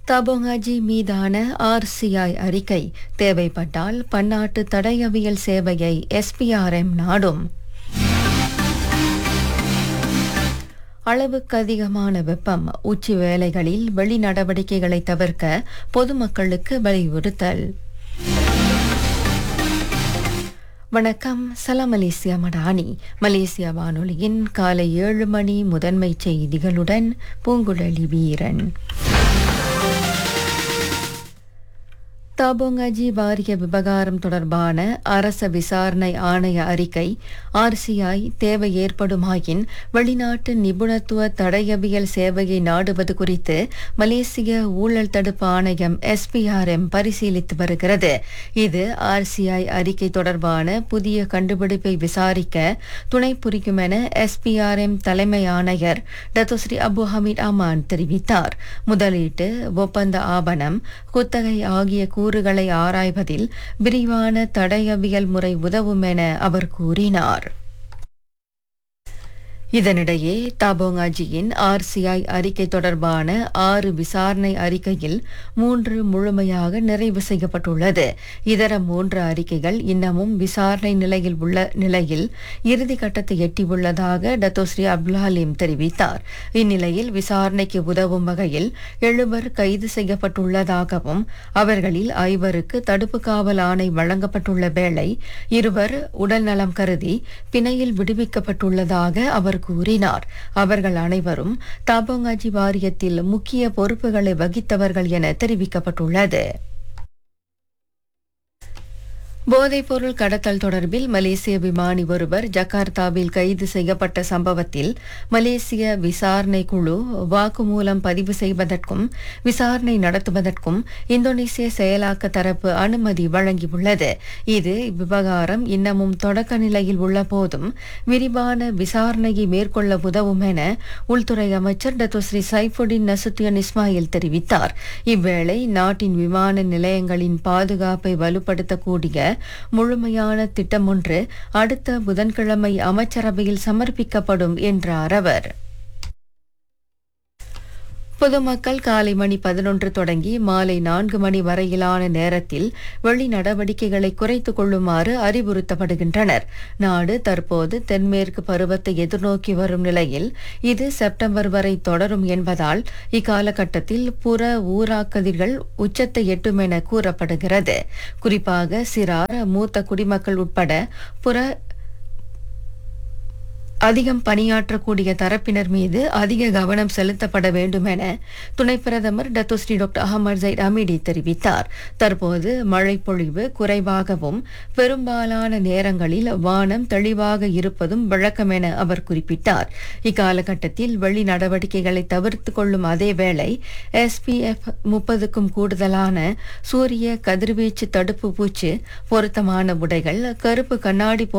தபோங்காஜி மீதான ஆர்சிஐ அறிக்கை தேவைப்பட்டால் பன்னாட்டு தடயவியல் சேவையை எஸ்பிஆர்எம் நாடும் அளவுக்கு அதிகமான வெப்பம் உச்சி வேளைகளில் வெளி நடவடிக்கைகளை தவிர்க்க பொதுமக்களுக்கு வலியுறுத்தல் வணக்கம் சலாம் மலேசியா மடானி மலேசியா வானொலியின் காலை ஏழு மணி முதன்மை செய்திகளுடன் பூங்குழலி வீரன் தாபோங்காஜி வாரிய விவகாரம் தொடர்பான அரச விசாரணை ஆணைய அறிக்கை ஆர்சிஐ தேவை ஏற்படுமாயின் வெளிநாட்டு நிபுணத்துவ தடயவியல் சேவையை நாடுவது குறித்து மலேசிய ஊழல் தடுப்பு ஆணையம் எஸ்பிஆர்எம் பரிசீலித்து வருகிறது இது ஆர்சிஐ அறிக்கை தொடர்பான புதிய கண்டுபிடிப்பை விசாரிக்க துணை புரியும் என எஸ்பிஆர்எம் தலைமை ஆணையர் டத்தோஸ்ரீ அபு ஹமீத் அமான் தெரிவித்தார் முதலீட்டு ஒப்பந்த ஆவணம் குத்தகை ஆகிய கூறுகளை ஆராய்வதில் விரிவான தடயவியல் முறை உதவும் என அவர் கூறினார் இதனிடையே தாபோங்காஜியின் ஆர்சிஐ அறிக்கை தொடர்பான ஆறு விசாரணை அறிக்கையில் மூன்று முழுமையாக நிறைவு செய்யப்பட்டுள்ளது இதர மூன்று அறிக்கைகள் இன்னமும் விசாரணை நிலையில் உள்ள நிலையில் இறுதி கட்டத்தை எட்டியுள்ளதாக டத்தோஸ்ரீ அப்துல் ஹலீம் தெரிவித்தார் இந்நிலையில் விசாரணைக்கு உதவும் வகையில் எழுவர் கைது செய்யப்பட்டுள்ளதாகவும் அவர்களில் ஐவருக்கு தடுப்பு காவல் ஆணை வழங்கப்பட்டுள்ள வேளை இருவர் உடல்நலம் கருதி பிணையில் விடுவிக்கப்பட்டுள்ளதாக அவர் கூறினார் அவர்கள் அனைவரும் தாபோங்காஜி வாரியத்தில் முக்கிய பொறுப்புகளை வகித்தவர்கள் என தெரிவிக்கப்பட்டுள்ளது போதைப்பொருள் கடத்தல் தொடர்பில் மலேசிய விமானி ஒருவர் ஜகார்த்தாவில் கைது செய்யப்பட்ட சம்பவத்தில் மலேசிய விசாரணை குழு வாக்குமூலம் பதிவு செய்வதற்கும் விசாரணை நடத்துவதற்கும் இந்தோனேசிய செயலாக்க தரப்பு அனுமதி வழங்கியுள்ளது இது விவகாரம் இன்னமும் தொடக்க நிலையில் உள்ள போதும் விரிவான விசாரணையை மேற்கொள்ள உதவும் என உள்துறை அமைச்சர் டத்தோஸ்ரீ சைஃபுடின் நசுத்தியன் இஸ்மாயில் தெரிவித்தார் இவ்வேளை நாட்டின் விமான நிலையங்களின் பாதுகாப்பை வலுப்படுத்தக்கூடிய முழுமையான திட்டம் ஒன்று அடுத்த புதன்கிழமை அமைச்சரவையில் சமர்ப்பிக்கப்படும் என்றார் அவர் பொதுமக்கள் காலை மணி பதினொன்று தொடங்கி மாலை நான்கு மணி வரையிலான நேரத்தில் வெளி நடவடிக்கைகளை குறைத்துக் கொள்ளுமாறு அறிவுறுத்தப்படுகின்றனர் நாடு தற்போது தென்மேற்கு பருவத்தை எதிர்நோக்கி வரும் நிலையில் இது செப்டம்பர் வரை தொடரும் என்பதால் இக்காலகட்டத்தில் புற ஊராக்கதிர்கள் உச்சத்தை எட்டும் என கூறப்படுகிறது குறிப்பாக சிறார் மூத்த குடிமக்கள் உட்பட புற அதிகம் பணியாற்றக்கூடிய தரப்பினர் மீது அதிக கவனம் செலுத்தப்பட வேண்டும் என துணை பிரதமர் Datuk Seri doctor Ahmad Zahid Hamidi தெரிவித்தார் தற்போது மழை பொழிவு குறைவாகவும் பெரும்பாலான நேரங்களில் வானம் தெளிவாக இருப்பதும் வழக்கம் என அவர் குறிப்பிட்டார் இக்காலகட்டத்தில் வெளி நடவடிக்கைகளை தவிர்த்து கொள்ளும் அதேவேளை எஸ்பிஎஃப் முப்பதுக்கும் கூடுதலான சூரிய கதிர்வீச்சு தடுப்பு பூச்சு பொருத்தமான உடைகள் கருப்பு கண்ணாடி